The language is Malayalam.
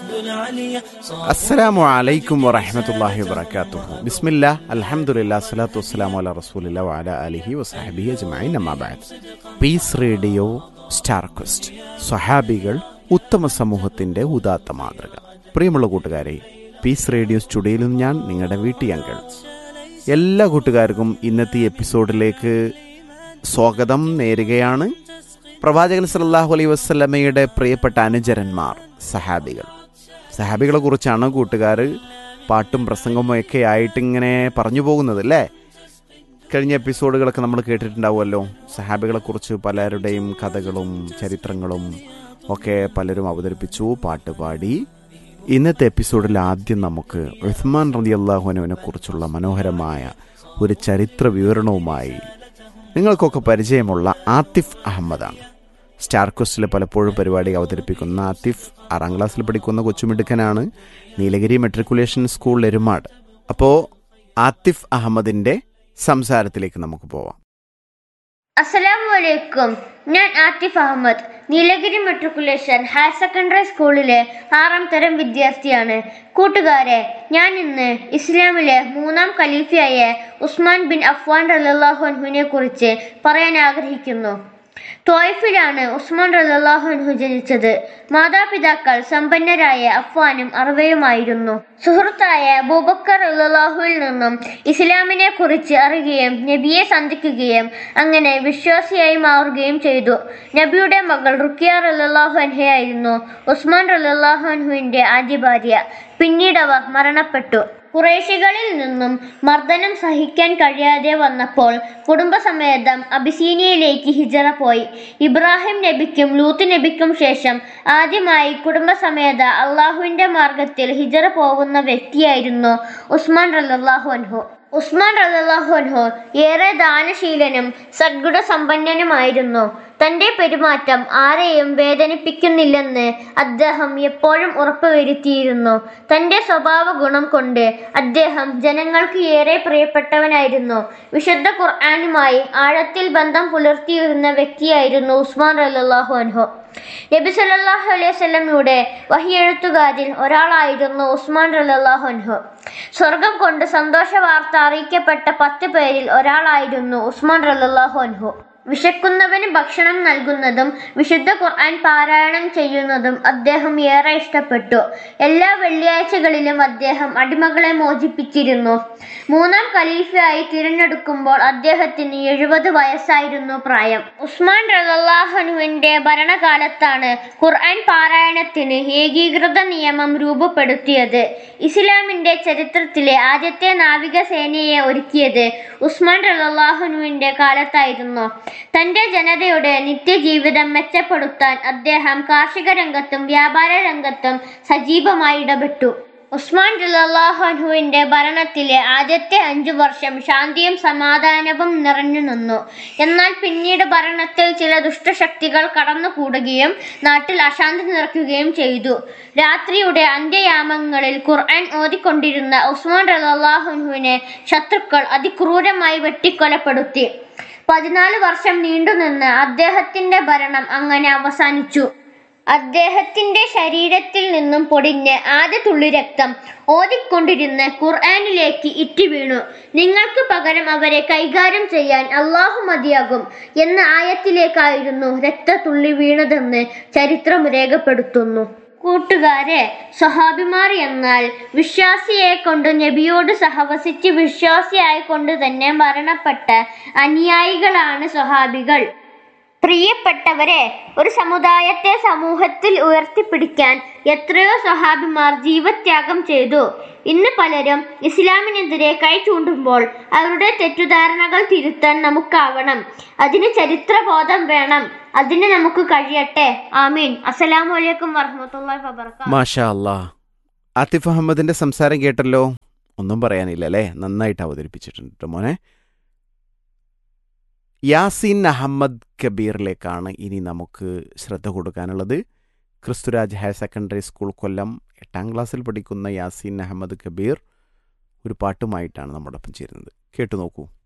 അസ്സലാമു അലൈക്കും വറഹമത്തല്ലാഹി വബർക്കാത്തുഹു ബിസ്മില്ല അൽഹംദുലില്ലാ സ്വലാത്തു വസ്സലാമു അല റസൂലില്ല വഅല അലിഹി വസഹബിഹി അജ്മഈൻ അമ്മാ ബഅദ് പീസ് റേഡിയോ സ്റ്റാർ ക്വസ്റ്റ് സ്വഹാബികൾ ഉത്തമ സമൂഹത്തിന്റെ ഉദാത്ത മാതൃക പ്രിയമുള്ള കൂട്ടുകാരെ പീസ് റേഡിയോ സ്റ്റുഡിയോയിൽ നിന്ന് ഞാൻ നിങ്ങളുടെ വീട്ടിയങ്കൾ എല്ലാ കൂട്ടുകാർക്കും ഇന്നത്തെ എപ്പിസോഡിലേക്ക് സ്വാഗതം നേരുകയാണ് പ്രവാചകൻ സല്ലല്ലാഹു അലൈഹി വസല്ലമയുടെ പ്രിയപ്പെട്ട അനുചരന്മാർ സഹാബികൾ സഹാബികളെ കുറിച്ചാണ് കൂട്ടുകാർ പാട്ടും പ്രസംഗവും ഒക്കെ ആയിട്ട് ഇങ്ങനെ പറഞ്ഞു പോകുന്നത് അല്ലേ കഴിഞ്ഞ എപ്പിസോഡുകളൊക്കെ നമ്മൾ കേട്ടിട്ടുണ്ടാവുമല്ലോ സഹാബികളെ കുറിച്ച് പലരുടെയും കഥകളും ചരിത്രങ്ങളും ഒക്കെ പലരും അവതരിപ്പിച്ചു പാട്ട് പാടി ഇന്നത്തെ എപ്പിസോഡിൽ ആദ്യം നമുക്ക് ഉസ്മാൻ റതി അള്ളാഹുനുവിനെ കുറിച്ചുള്ള മനോഹരമായ ഒരു ചരിത്ര വിവരണവുമായി നിങ്ങൾക്കൊക്കെ പരിചയമുള്ള ആത്തിഫ് അഹമ്മദാണ് സ്റ്റാർ ക്വസ്റ്റിൽ പലപ്പോഴും പരിപാടി അവതരിപ്പിക്കുന്ന ആത്തിഫ് ആറാം ക്ലാസ്സിൽ പഠിക്കുന്ന കൊച്ചുമിടുക്കനാണ് നീലഗിരി മെട്രിക്കുലേഷൻ സ്കൂൾ എരുമാട് അപ്പോൾ ആത്തിഫ് അഹമ്മദിൻ്റെ സംസാരത്തിലേക്ക് നമുക്ക് പോവാം അസ്സലാമലൈക്കും ഞാൻ Athif Ahmed Nilgiri matriculation higher secondary സ്കൂളിലെ ആറാം തരം വിദ്യാർത്ഥിയാണ് കൂട്ടുകാരെ ഞാൻ ഇന്ന് ഇസ്ലാമിലെ മൂന്നാം ഖലീഫയായ ഉസ്മാൻ ബിൻ അഫ്വാൻ റലാഹുൻഹുവിനെ കുറിച്ച് പറയാൻ ആഗ്രഹിക്കുന്നു തോയ്ഫിലാണ് ഉസ്മാൻ റലാഹുൻഹു ജനിച്ചത് മാതാപിതാക്കൾ സമ്പന്നരായ അഫ്വാനും അറവയുമായിരുന്നു സുഹൃത്തായ അബൂബക്കർ റലാഹുവിൽ നിന്നും ഇസ്ലാമിനെ കുറിച്ച് അറിയുകയും നബിയെ സന്ധിക്കുകയും അങ്ങനെ വിശ്വാസിയായി മാറുകയും ചെയ്തു നബിയുടെ മകൾ റുക്കിയ റലാഹു അൻഹയായിരുന്നു ഉസ്മാൻ റലാഹു അൻഹുവിന്റെ ആദ്യ ഭാര്യ പിന്നീട് അവർ മരണപ്പെട്ടു കുറേശികളിൽ നിന്നും മർദ്ദനം സഹിക്കാൻ കഴിയാതെ വന്നപ്പോൾ കുടുംബസമേതം അബിസീനിയയിലേക്ക് ഹിജറ പോയി ഇബ്രാഹിം നബിക്കും ലൂത്ത് നബിക്കും ശേഷം ആദ്യമായി കുടുംബസമേത അള്ളാഹുവിന്റെ മാർഗത്തിൽ ഹിജറ പോകുന്ന വ്യക്തിയായിരുന്നു ഉസ്മാൻ റലാഹു അൻഹു ഉസ്മാൻ റലാഹു അൻഹു ഏറെ ദാനശീലനും സദ്ഗുണ സമ്പന്നനുമായിരുന്നു തന്റെ പെരുമാറ്റം ആരെയും വേദനിപ്പിക്കുന്നില്ലെന്ന് അദ്ദേഹം എപ്പോഴും ഉറപ്പുവരുത്തിയിരുന്നു തന്റെ സ്വഭാവ ഗുണം കൊണ്ട് അദ്ദേഹം ജനങ്ങൾക്ക് ഏറെ പ്രിയപ്പെട്ടവനായിരുന്നു വിശുദ്ധ ഖുർആാനുമായി ആഴത്തിൽ ബന്ധം പുലർത്തിയിരുന്ന വ്യക്തിയായിരുന്നു ഉസ്മാൻ റലാഹു അൻഹു നബി സല്ലല്ലാഹു അലൈഹി വസല്ലമയുടെ വഹിയെഴുത്തുകാരിൽ ഒരാളായിരുന്നു ഉസ്മാൻ റലാഹു അൻഹു സ്വർഗം കൊണ്ട് സന്തോഷ വാർത്ത അറിയിക്കപ്പെട്ട പത്ത് പേരിൽ ഒരാളായിരുന്നു ഉസ്മാൻ റലാഹു അൻഹു വിശക്കുന്നവന് ഭക്ഷണം നൽകുന്നതും വിശുദ്ധ ഖുർആൻ പാരായണം ചെയ്യുന്നതും അദ്ദേഹം ഏറെ ഇഷ്ടപ്പെട്ടു എല്ലാ വെള്ളിയാഴ്ചകളിലും അദ്ദേഹം അടിമകളെ മോചിപ്പിച്ചിരുന്നു മൂന്നാം ഖലീഫയായി തിരഞ്ഞെടുക്കുമ്പോൾ അദ്ദേഹത്തിന് എഴുപത് വയസ്സായിരുന്നു പ്രായം ഉസ്മാൻ റലാഹനുവിന്റെ ഭരണകാലത്താണ് ഖുർആൻ പാരായണത്തിന് ഏകീകൃത നിയമം രൂപപ്പെടുത്തിയത് ഇസ്ലാമിന്റെ ചരിത്രത്തിലെ ആദ്യത്തെ നാവികസേനയെ ഒരുക്കിയത് ഉസ്മാൻ റലാഹുനുവിന്റെ കാലത്തായിരുന്നു തന്റെ ജനതയുടെ നിത്യജീവിതം മെച്ചപ്പെടുത്താൻ അദ്ദേഹം കാർഷിക രംഗത്തും വ്യാപാര രംഗത്തും സജീവമായി ഇടപെട്ടു ഉസ്മാൻ റലാഹുവിന്റെ ഭരണത്തിലെ ആദ്യത്തെ അഞ്ചു വർഷം ശാന്തിയും സമാധാനവും നിറഞ്ഞു നിന്നു എന്നാൽ പിന്നീട് ഭരണത്തിൽ ചില ദുഷ്ടശക്തികൾ കടന്നുകൂടുകയും നാട്ടിൽ അശാന്തി നിറയ്ക്കുകയും ചെയ്തു രാത്രിയുടെ അന്ത്യയാമങ്ങളിൽ ഖുർആൻ ഓതിക്കൊണ്ടിരുന്ന ഉസ്മാൻ റലാഹുവിനെ ശത്രുക്കൾ അതിക്രൂരമായി വെട്ടിക്കൊലപ്പെടുത്തി പതിനാല് വർഷം നീണ്ടുനിന്ന് അദ്ദേഹത്തിന്റെ ഭരണം അങ്ങനെ അവസാനിച്ചു അദ്ദേഹത്തിന്റെ ശരീരത്തിൽ നിന്നും പൊടിഞ്ഞ് ആദ്യ തുള്ളി രക്തം ഓതിക്കൊണ്ടിരുന്ന ഖുർആാനിലേക്ക് ഇറ്റി വീണു നിങ്ങൾക്ക് പകരം അവരെ കൈകാര്യം ചെയ്യാൻ അള്ളാഹു മതിയാകും എന്ന ആയത്തിലേക്കായിരുന്നു രക്തത്തുള്ളി വീണതെന്ന് ചരിത്രം രേഖപ്പെടുത്തുന്നു കൂട്ടുകാരെ സഹാബിമാർ എന്നാൽ വിശ്വാസിയെ കൊണ്ട് നബിയോട് സഹവസിച്ച് വിശ്വാസിയായിക്കൊണ്ട് തന്നെ മരണപ്പെട്ട അനുയായികളാണ് സഹാബികൾ പ്രിയപ്പെട്ടവരെ ഒരു സമുദായത്തെ സമൂഹത്തിൽ ഉയർത്തിപ്പിടിക്കാൻ എത്രയോ സഹാബിമാർ ജീവത്യാഗം ചെയ്തു ഇന്ന് പലരും ഇസ്ലാമിനെതിരെ കൈ ചൂണ്ടുമ്പോൾ അവരുടെ തെറ്റുധാരണകൾ തിരുത്താൻ നമുക്കാവണം അതിന് ചരിത്രബോധം വേണം അതിന് നമുക്ക് കഴിയട്ടെ ആമീൻ അസ്സലാമു അലൈക്കും വറഹ്മത്തുള്ളാഹി വബറകാതുഹു മാഷാ അല്ലാ ആത്തിഫ് അഹമ്മദിൻ്റെ സംസാരം കേട്ടല്ലോ ഒന്നും പറയാനില്ല അല്ലേ നന്നായിട്ട് അവതരിപ്പിച്ചിട്ടുണ്ട് കേട്ടോ മോനെ യാസിൻ അഹമ്മദ് കബീറിലേക്കാണ് ഇനി നമുക്ക് ശ്രദ്ധ കൊടുക്കാനുള്ളത് Kristuraj higher secondary school Kollam എട്ടാം ക്ലാസ്സിൽ പഠിക്കുന്ന യാസിൻ അഹമ്മദ് കബീർ ഒരു പാട്ടുമായിട്ടാണ് നമ്മോടൊപ്പം ചേരുന്നത് കേട്ടു നോക്കൂ